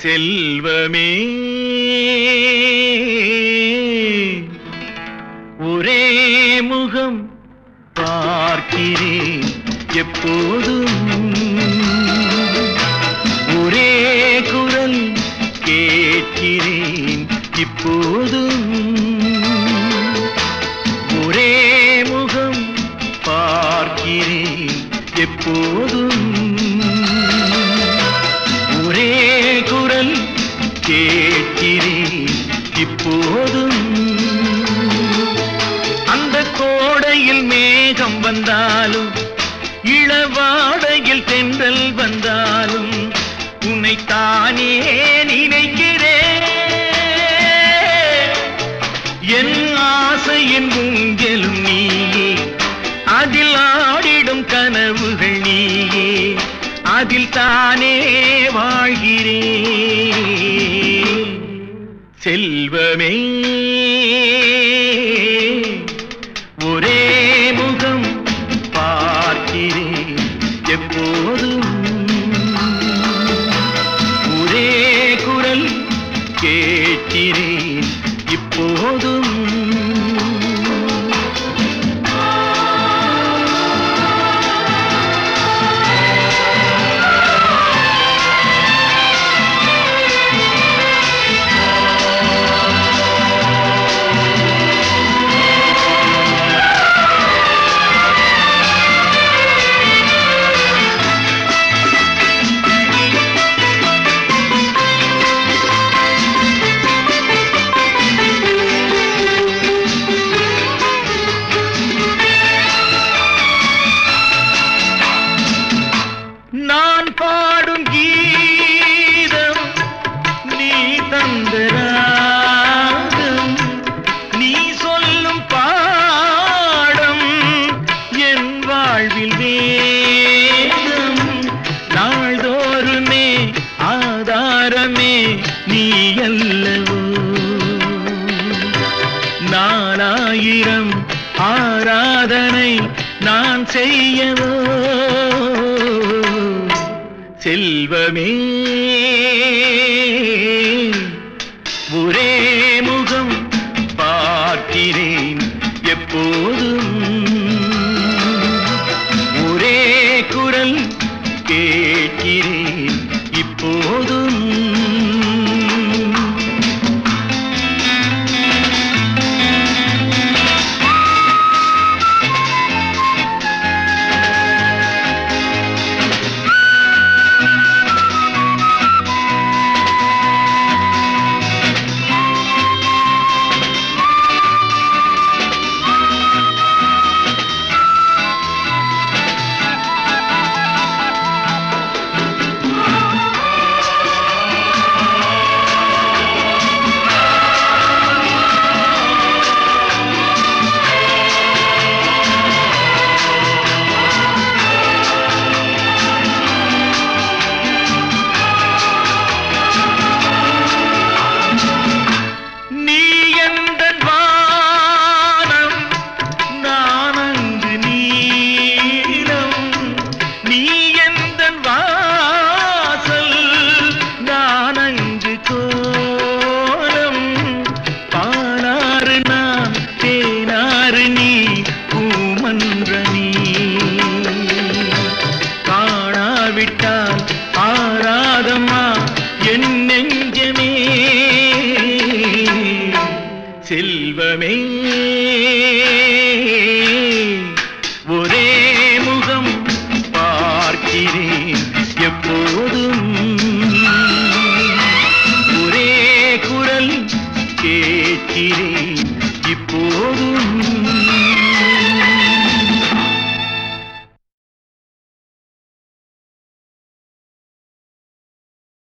செல்வமே ஒரே முகம் பார்க்கிறேன் எப்போதும் ஒரே குரல் கேட்கிறேன் இப்போதும் ஒரே முகம் பார்க்கிறேன் எப்போதும் ஒரே குரல் கேட்கிறேன் இப்போதும் அந்த கோடையில் மேகம் வந்தாலும் இளவாடையில் தென்றல் வந்தாலும் உன்னைத்தானே நினைக்கிறேன் என் ஆசையின் ஊஞ்சலும் நீயே அதில் ஆடிடும் கனவுகள் நீயே அதில் தானே வாழ்கிறேன் செல்வமே ஒரே முகம் பார்க்கிறேன் எப்போதும் ஒரே குரல் கேட்கிறேன் இப்போதும் நான் பாடும் கீதம் நீ தந்த ராகம் நீ சொல்லும் பாடம் என் வாழ்வில் வேதம் நாள்தோறுமே ஆதாரமே நீ அல்லவோ நாலாயிரம் ஆராதனை நான் செய்யவோ செல்வமே ஒரே முகம் பார்க்கிறேன் எப்போதும் ஒரே குரல் கேட்கிறேன் இப்போதும் நீ எந்தன் வானம் நான் அங்கு நீலம் நீ எந்தன் வாசல் நான் அங்கு கோலம் பாலாறு நான் தேனாறு நீ பூமன்ற நீ காணாவிட்டால் ஆராதம்மா என் நெஞ்சமே செல்வமே ஒரே முகம் பார்க்கிறேன் எப்போதும் ஒரே குரல் கேட்கிறேன் இப்போதும்